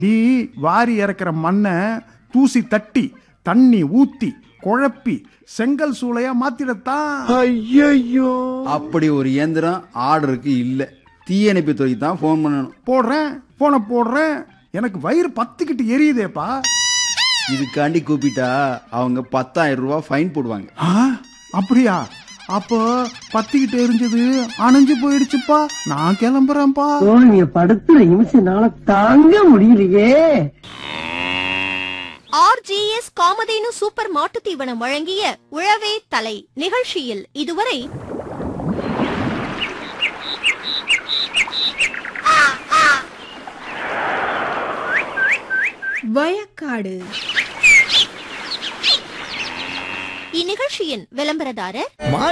நீ வாரி இறக்குற மண்ணை தூசி தட்டி தண்ணி ஊத்தி குழப்பி செங்கல் சூளையா மாத்திடத்தான் ஐயோ அப்படி ஒரு இயந்திரம் ஆர்டருக்கு இல்ல தீயணைப்பு துறைக்கு தான் ஃபோன் பண்ணணும் போடுறேன் போன போடுறேன் எனக்கு வயிறு பத்துக்கிட்டு எரியுதேப்பா இதுக்காண்டி கூப்பிட்டா அவங்க பத்தாயிரம் ரூபாய் ஃபைன் போடுவாங்க ஆ, அப்படியா அப்போ பத்திக்கிட்டு எரிஞ்சது அணைஞ்சு போயிடுச்சுப்பா நான் கிளம்புறேன்ப்பா நீங்க படுத்துற நிமிஷம்னால தாங்க முடியலையே ஆர்ஜிஎஸ் காமதேனு சூப்பர் மாட்டுத் தீவனம் வழங்கிய உழவே தலை நிகழ்ச்சியில் இதுவரை வயக்காடு இந்நிகழ்ச்சியின் விளம்பரதாரர்